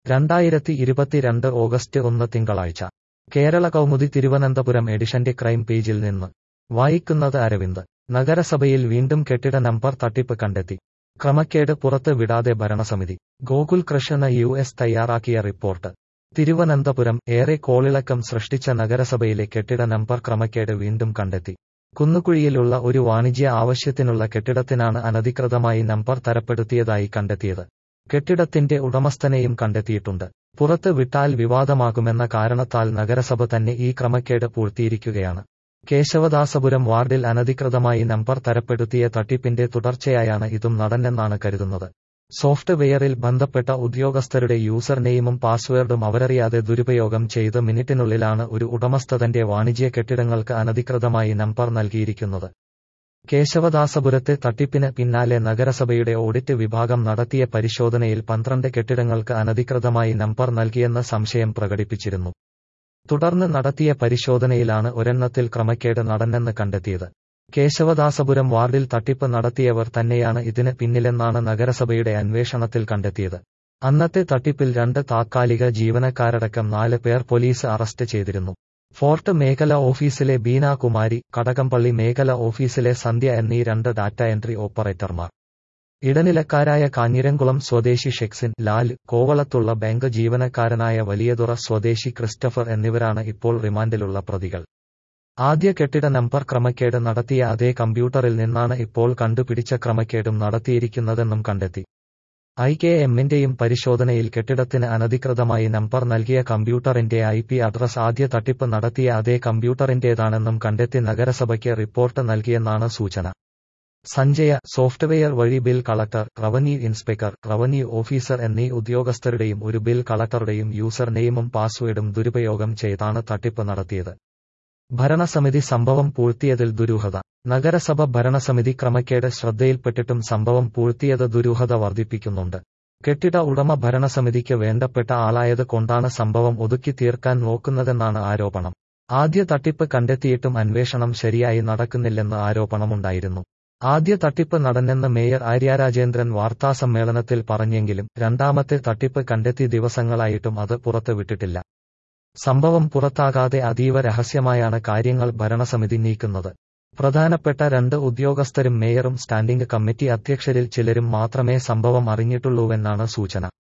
രണ്ടായിരത്തി ഇരുപത്തിരണ്ട് ഓഗസ്റ്റ് ഒന്ന് തിങ്കളാഴ്ച കേരള കൗമുദി തിരുവനന്തപുരം എഡിഷന്റെ ക്രൈം പേജിൽ നിന്ന് വായിക്കുന്നത് അരവിന്ദ് നഗരസഭയിൽ വീണ്ടും കെട്ടിട നമ്പർ തട്ടിപ്പ് കണ്ടെത്തി ക്രമക്കേട് പുറത്ത് വിടാതെ ഭരണസമിതി ഗോകുൽ കൃഷ്ണ യു എസ് തയ്യാറാക്കിയ റിപ്പോർട്ട് തിരുവനന്തപുരം ഏറെ കോളിളക്കം സൃഷ്ടിച്ച നഗരസഭയിലെ കെട്ടിട നമ്പർ ക്രമക്കേട് വീണ്ടും കണ്ടെത്തി കുന്നുകുഴിയിലുള്ള ഒരു വാണിജ്യ ആവശ്യത്തിനുള്ള കെട്ടിടത്തിനാണ് അനധികൃതമായി നമ്പർ തരപ്പെടുത്തിയതായി കണ്ടെത്തിയത് കെട്ടിടത്തിന്റെ ഉടമസ്ഥനെയും കണ്ടെത്തിയിട്ടുണ്ട് പുറത്ത് വിട്ടാൽ വിവാദമാകുമെന്ന കാരണത്താൽ നഗരസഭ തന്നെ ഈ ക്രമക്കേട് പൂഴ്ത്തിയിരിക്കുകയാണ് കേശവദാസപുരം വാർഡിൽ അനധികൃതമായി നമ്പർ തരപ്പെടുത്തിയ തട്ടിപ്പിന്റെ തുടർച്ചയായാണ് ഇതും നടന്നെന്നാണ് കരുതുന്നത് സോഫ്റ്റ്വെയറിൽ ബന്ധപ്പെട്ട ഉദ്യോഗസ്ഥരുടെ യൂസർ നെയിമും പാസ്വേഡും അവരറിയാതെ ദുരുപയോഗം ചെയ്ത് മിനിറ്റിനുള്ളിലാണ് ഒരു ഉടമസ്ഥ തന്റെ വാണിജ്യ കെട്ടിടങ്ങൾക്ക് അനധികൃതമായി നമ്പർ നൽകിയിരിക്കുന്നത് കേശവദാസപുരത്തെ തട്ടിപ്പിന് പിന്നാലെ നഗരസഭയുടെ ഓഡിറ്റ് വിഭാഗം നടത്തിയ പരിശോധനയിൽ പന്ത്രണ്ട് കെട്ടിടങ്ങൾക്ക് അനധികൃതമായി നമ്പർ നൽകിയെന്ന സംശയം പ്രകടിപ്പിച്ചിരുന്നു തുടർന്ന് നടത്തിയ പരിശോധനയിലാണ് ഒരെണ്ണത്തിൽ ക്രമക്കേട് നടന്നെന്ന് കണ്ടെത്തിയത് കേശവദാസപുരം വാർഡിൽ തട്ടിപ്പ് നടത്തിയവർ തന്നെയാണ് ഇതിന് പിന്നിലെന്നാണ് നഗരസഭയുടെ അന്വേഷണത്തിൽ കണ്ടെത്തിയത് അന്നത്തെ തട്ടിപ്പിൽ രണ്ട് താത്കാലിക ജീവനക്കാരടക്കം നാല് പേർ പോലീസ് അറസ്റ്റ് ചെയ്തിരുന്നു ഫോർട്ട് മേഖല ഓഫീസിലെ ബീന കുമാരി കടകംപള്ളി മേഖല ഓഫീസിലെ സന്ധ്യ എന്നീ രണ്ട് ഡാറ്റ എൻട്രി ഓപ്പറേറ്റർമാർ ഇടനിലക്കാരായ കാഞ്ഞിരംകുളം സ്വദേശി ഷെക്സിൻ ലാൽ കോവളത്തുള്ള ബാങ്ക് ജീവനക്കാരനായ വലിയതുറ സ്വദേശി ക്രിസ്റ്റഫർ എന്നിവരാണ് ഇപ്പോൾ റിമാൻഡിലുള്ള പ്രതികൾ ആദ്യ കെട്ടിട നമ്പർ ക്രമക്കേട് നടത്തിയ അതേ കമ്പ്യൂട്ടറിൽ നിന്നാണ് ഇപ്പോൾ കണ്ടുപിടിച്ച ക്രമക്കേടും നടത്തിയിരിക്കുന്നതെന്നും കണ്ടെത്തി ഐ കെ എമ്മിന്റെയും പരിശോധനയിൽ കെട്ടിടത്തിന് അനധികൃതമായി നമ്പർ നൽകിയ കമ്പ്യൂട്ടറിന്റെ ഐ പി അഡ്രസ് ആദ്യ തട്ടിപ്പ് നടത്തിയ അതേ കമ്പ്യൂട്ടറിന്റേതാണെന്നും കണ്ടെത്തി നഗരസഭയ്ക്ക് റിപ്പോർട്ട് നൽകിയെന്നാണ് സൂചന സഞ്ജയ സോഫ്റ്റ്വെയർ വഴി bill collector revenue inspector revenue officer എന്നീ ഉദ്യോഗസ്ഥരുടെയും ഒരു ബിൽ കളക്ടറുടെയും യൂസർ നെയിമും പാസ്വേഡും ദുരുപയോഗം ചെയ്താണ് തട്ടിപ്പ് നടത്തിയത് ഭരണസമിതി സംഭവം പൂഴ്ത്തിയതിൽ ദുരൂഹത നഗരസഭ ഭരണസമിതി ക്രമക്കേട് ശ്രദ്ധയിൽപ്പെട്ടിട്ടും സംഭവം പൂഴ്ത്തിയത് ദുരൂഹത വർദ്ധിപ്പിക്കുന്നുണ്ട് കെട്ടിട ഉടമ ഭരണസമിതിക്ക് വേണ്ടപ്പെട്ട ആളായത് കൊണ്ടാണ് സംഭവം ഒതുക്കി തീർക്കാൻ നോക്കുന്നതെന്നാണ് ആരോപണം ആദ്യ തട്ടിപ്പ് കണ്ടെത്തിയിട്ടും അന്വേഷണം ശരിയായി നടക്കുന്നില്ലെന്ന് ആരോപണമുണ്ടായിരുന്നു ആദ്യ തട്ടിപ്പ് നടന്നെന്ന് മേയർ ആര്യാരാജേന്ദ്രൻ വാർത്താസമ്മേളനത്തിൽ പറഞ്ഞെങ്കിലും രണ്ടാമത്തെ തട്ടിപ്പ് കണ്ടെത്തി ദിവസങ്ങളായിട്ടും അത് പുറത്തുവിട്ടിട്ടില്ല സംഭവം പുറത്താകാതെ അതീവ രഹസ്യമായാണ് കാര്യങ്ങൾ ഭരണസമിതി നീക്കുന്നത് പ്രധാനപ്പെട്ട രണ്ട് ഉദ്യോഗസ്ഥരും മേയറും സ്റ്റാൻഡിംഗ് കമ്മിറ്റി അധ്യക്ഷരിൽ ചിലരും മാത്രമേ സംഭവം അറിഞ്ഞിട്ടുള്ളൂവെന്നാണ് സൂചന